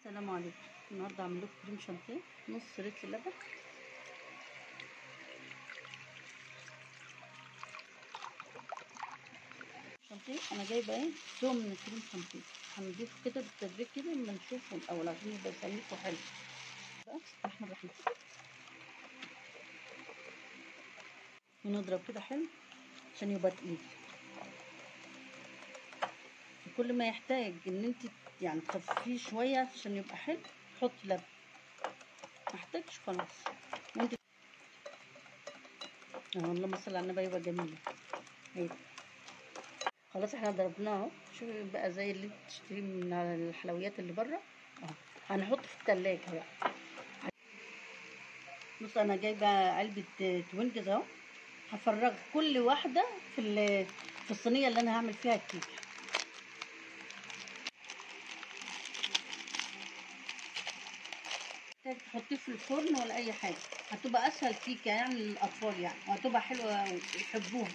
السلام عليكم النهارده هعمل لكم كريم شانتيه نص لتر لبن شانتيه انا جايبه ايه توم من الكريم شانتيه هنضيفه كده بالتدريج كده اما نشوفه الاول عشان يبقى سميك وحلو بقى احنا الرحيم ونضرب كده حلو عشان يبقى تقيل كل ما يحتاج ان انت يعني تخففيه شويه عشان يبقى حلو حطي لبن محتاجش خلاص وانت اه اللهم صل على النبي يبقى جميله اهي خلاص احنا ضربناه اهو شوفي بقى زي اللي بتشتريه من الحلويات اللي بره اهو هنحطه في التلاجة بقى بص انا جايبه علبه توينجز اهو هفرغ كل واحده في في الصينيه اللي انا هعمل فيها الكيكه تحطيه في الفرن ولا اي حاجه هتبقى اسهل كيكه يعني للاطفال يعني وهتبقى حلوه ويحبوها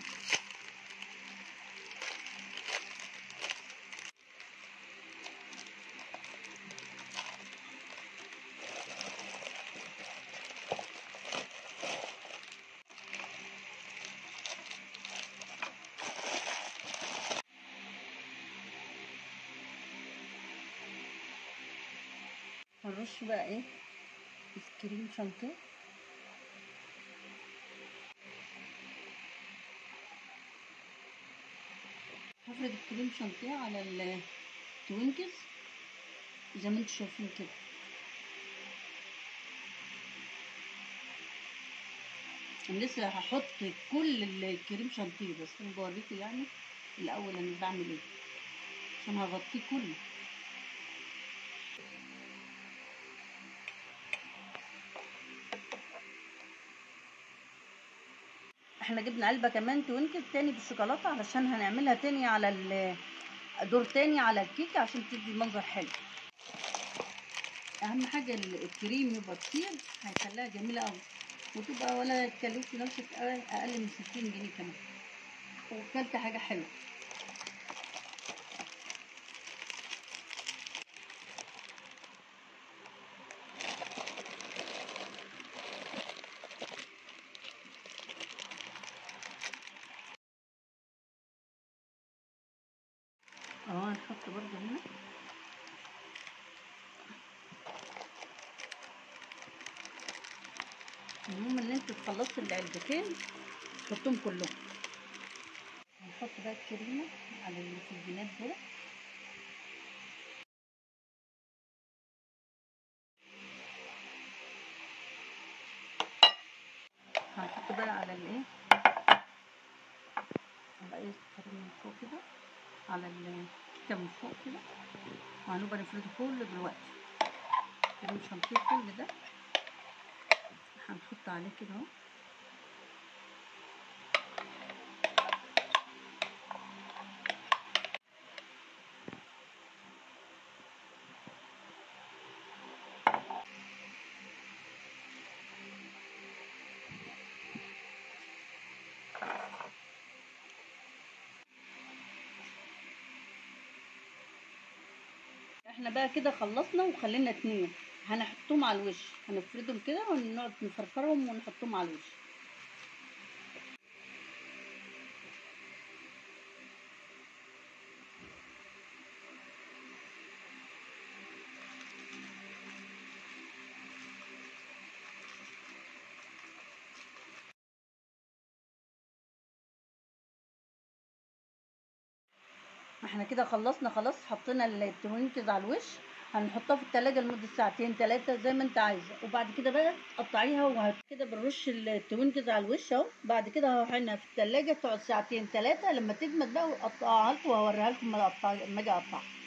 هنرش بقى ايه الكريم شانتيه هفرد الكريم شانتيه على التوينكس زي ما انتم شايفين كده انا لسه هحط كل الكريم شانتيه بس انا بوريكم يعني الاول انا بعمل ايه عشان هغطيه كله احنا جبنا علبه كمان توينكس تاني بالشوكولاته علشان هنعملها تاني على دور تاني على الكيكه عشان تدي منظر حلو اهم حاجه الكريم يبقى كتير هيخليها جميله قوي وتبقى ولا تكلفي نفسك اقل من 60 جنيه كمان وكلت حاجه حلوه اهو هنحط برضه هنا المهم ان انت تخلصي العلبتين تحطهم كلهم هنحط بقى الكريمه على اللي في الجناب دول هنحط بقى على الايه على ايه الكريم من فوق كده على الكيكه من فوق كده وهنبقى نفرده كله دلوقتي كريم شانتيه كل ده هنحط عليه كده اهو احنا بقى كده خلصنا وخلينا اتنين هنحطهم على الوش هنفردهم كده ونقعد نفرفرهم ونحطهم على الوش احنا كده خلصنا خلاص حطينا التوينكز على الوش هنحطها في التلاجة لمدة ساعتين تلاتة زي ما انت عايزة وبعد كده بقى تقطعيها وهت كده بنرش التوينكز على الوش اهو بعد كده هحطها في التلاجة تقعد ساعتين تلاتة لما تجمد بقى وقطعها لكم وهوريها لكم لما اجي اقطعها